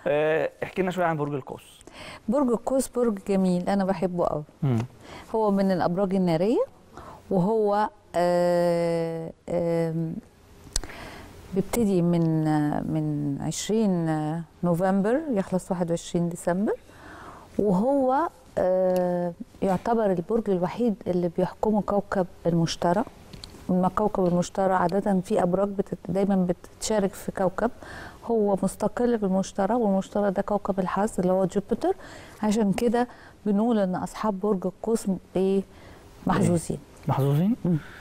آه، احكي لنا شويه عن برج القوس برج القوس برج جميل انا بحبه قوي هو من الابراج الناريه وهو آه، آم، بيبتدي من آه، من 20 نوفمبر يخلص 21 ديسمبر وهو آه، يعتبر البرج الوحيد اللي بيحكمه كوكب المشتري لما كوكب المشتري عادة في أبراج بتت... دايما بتشارك في كوكب هو مستقل بالمشتري والمشتري ده كوكب الحظ اللي هو جوبيتر عشان كده بنقول إن أصحاب برج القوس إيه محظوظين محظوظين مم.